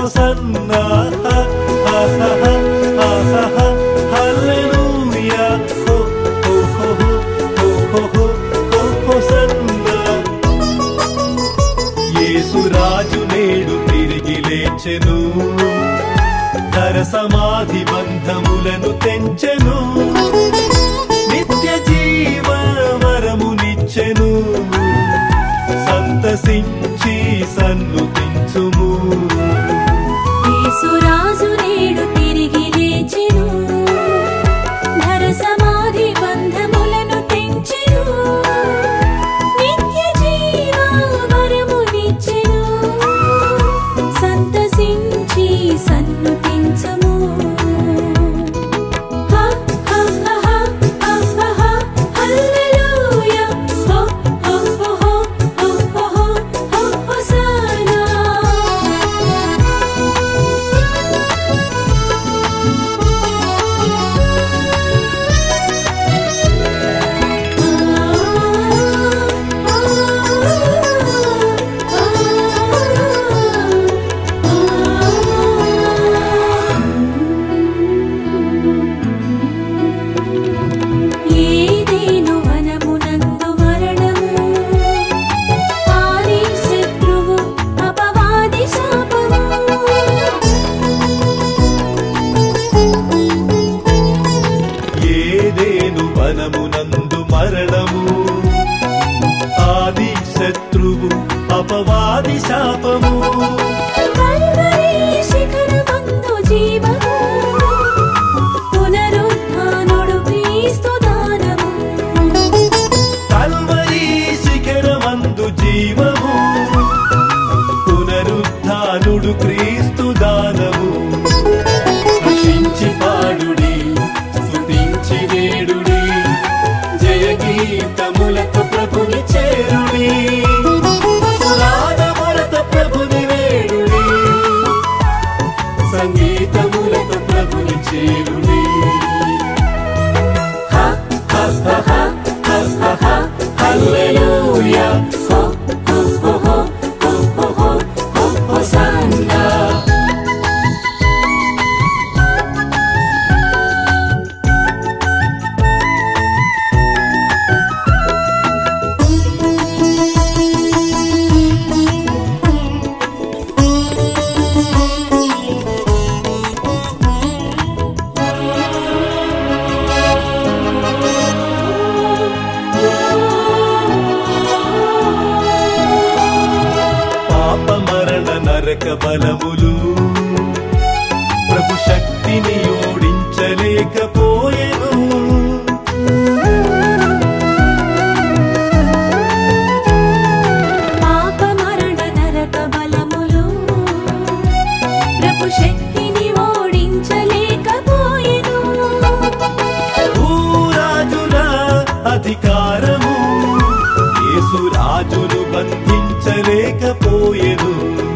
hosanna హ, హ, హ, హ, హ, హ, హ, హల్లెలూయా హో, హో, హో, హో, హో, హో, హో, హో, హోసన్నా యేసు రాజు నేడు తిరిగి లేచెను ధర సమాధి బంధములను తెంచెను నిత్య జీవ వరమునిచ్చెను సంతసించి సన్నుతించుము యేసురాజు నేడు తిరిగి లేచెను ధర సమాధి బంధములను తెంచెను నిత్య జీవ వరమునిచ్చెను సంతసించి సన్నుతించుము హ హ హ హ హ హ హల్లెలూయా హో హో హో హో హో హో హో హోసానా ఏదేను వనమునందు మరణము ఆది శత్రువు అపవాది శాపము ఏదేను వనమునందు మరణము ఆది శత్రువు అపవాది శాపము కల్వరి శిఖరమందు జీవము పునరుత్థానుడు క్రీస్తు దానము కల్వరి శిఖరమందు జీవము పునరుద్ధానుడు క్రీస్తు దానము హర్షించి పాడుడి స్తుతించి వేడుడి జయ గీతములతో ప్రభుని చేరుడి సునాదములతో ప్రభుని వేడుడి సంగీతములతో ప్రభుని చేరుడి హ, హ, హ, హ, హ, హ, హ, హల్లెలూయా హో, హో, హో, హో, హో, హో, హో, హో, హోసన్నా పాప మరణ నరక బలములు ప్రభు శక్తిని ఓడించలేకపోయెను పాప మరణ నరక బలములు ప్రభు శక్తిని ఓడించలేకపోయెను భూరాజుల అధికారము యేసు రాజును బంధించలేకపోయెను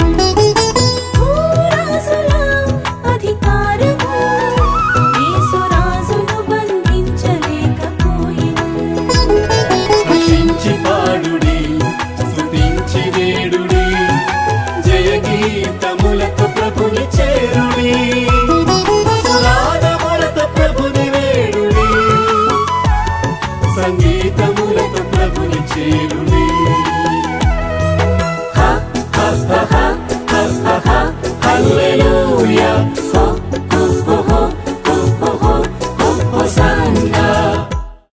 భూరాజుల అధికారము యేసురాజును బంధించలేకపోయెను హర్షించి పాడుడి స్తుతించి వేడుడి జయ గీతములతో ప్రభుని చేరుడి సునాదములతో ప్రభుని వేడుడి సంగీతములతో ప్రభుని చేరుడి